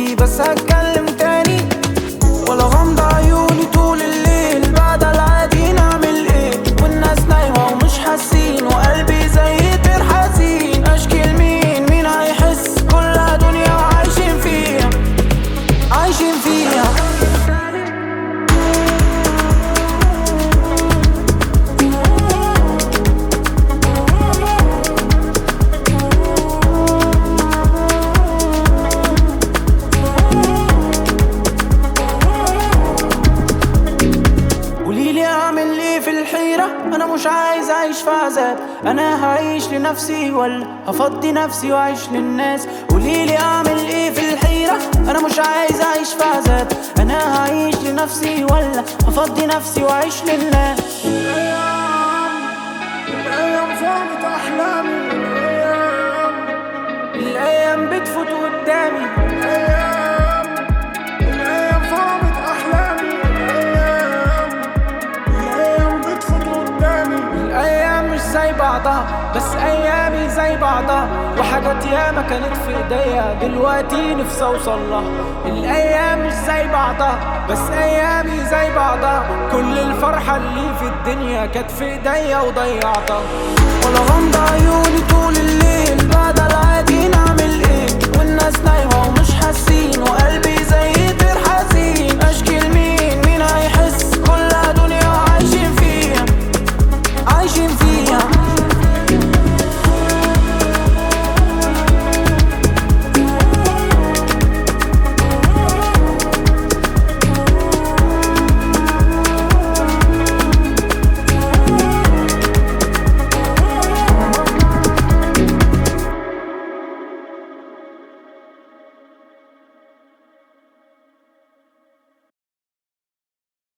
نفسي بس هتكلم تاني ولا غمض عيوني طول الليل بعد العادي نعمل ايه والناس نايمة ومش حاسين وقلبي زي طير حزين اشكي لمين مين هيحس كلها دنيا وعايشين فيها عايشين فيها قوليلي اعمل ايه في الحيرة انا مش عايز اعيش في عذاب انا هعيش لنفسي ولا هفضي نفسي واعيش للناس قوليلي اعمل ايه في الحيرة انا مش عايز اعيش في عذاب انا هعيش لنفسي ولا هفضي نفسي واعيش للناس الأيام صارت أحلامي الأيام الايام بتفوت قدامي الأيام الأيام صارت أحلامي الأيام الأيام بتفوت قدامي الايام مش زي بعضها بس ايامي زي بعضها وحاجات ياما كانت في ايديا دلوقتي نفسي اوصل لها الايام مش زي بعضها بس ايامي زي بعضها كل الفرحة اللي في الدنيا كانت في ايديا وضيعتها ولا غمض عيوني طول الليل بعد العادي نعمل ايه والناس نايمة ومش حاسين وقلبي زي طير حزين اشكي لمين مين هيحس كلها دنيا وعايشين فيها عايشين فيها